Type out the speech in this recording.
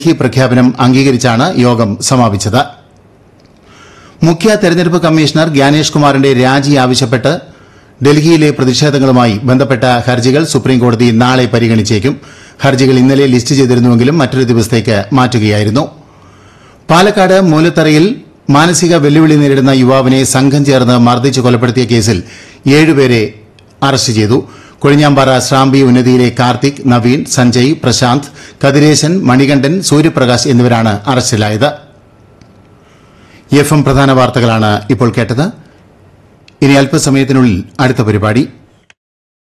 ഈ പ്രഖ്യാപനം അംഗീകരിച്ചാണ് യോഗം സമാപിച്ചത് മുഖ്യ തെരഞ്ഞെടുപ്പ് കമ്മീഷണർ ഗ്യാനേഷ് കുമാറിന്റെ രാജി ആവശ്യപ്പെട്ട് ഡൽഹിയിലെ പ്രതിഷേധങ്ങളുമായി ബന്ധപ്പെട്ട ഹർജികൾ സുപ്രീംകോടതി നാളെ പരിഗണിച്ചേക്കും ഹർജികൾ ഇന്നലെ ലിസ്റ്റ് ചെയ്തിരുന്നുവെങ്കിലും മറ്റൊരു ദിവസത്തേക്ക് മാറ്റുകയായിരുന്നു പാലക്കാട് മൂലത്തറയിൽ മാനസിക വെല്ലുവിളി നേരിടുന്ന യുവാവിനെ സംഘം ചേർന്ന് മർദ്ദിച്ച് കൊലപ്പെടുത്തിയ കേസിൽ ഏഴുപേരെ അറസ്റ്റ് ചെയ്തു കൊഴിഞ്ഞാമ്പാറ ശ്രാമ്പി ഉന്നതിയിലെ കാർത്തിക് നവീൻ സഞ്ജയ് പ്രശാന്ത് കതിരേശൻ മണികണ്ഠൻ സൂര്യപ്രകാശ് എന്നിവരാണ് അറസ്റ്റിലായത് എഫ് എം പ്രധാന വാർത്തകളാണ് ഇപ്പോൾ കേട്ടത് ഇനി അല്പസമയത്തിനുള്ളിൽ അടുത്ത പരിപാടി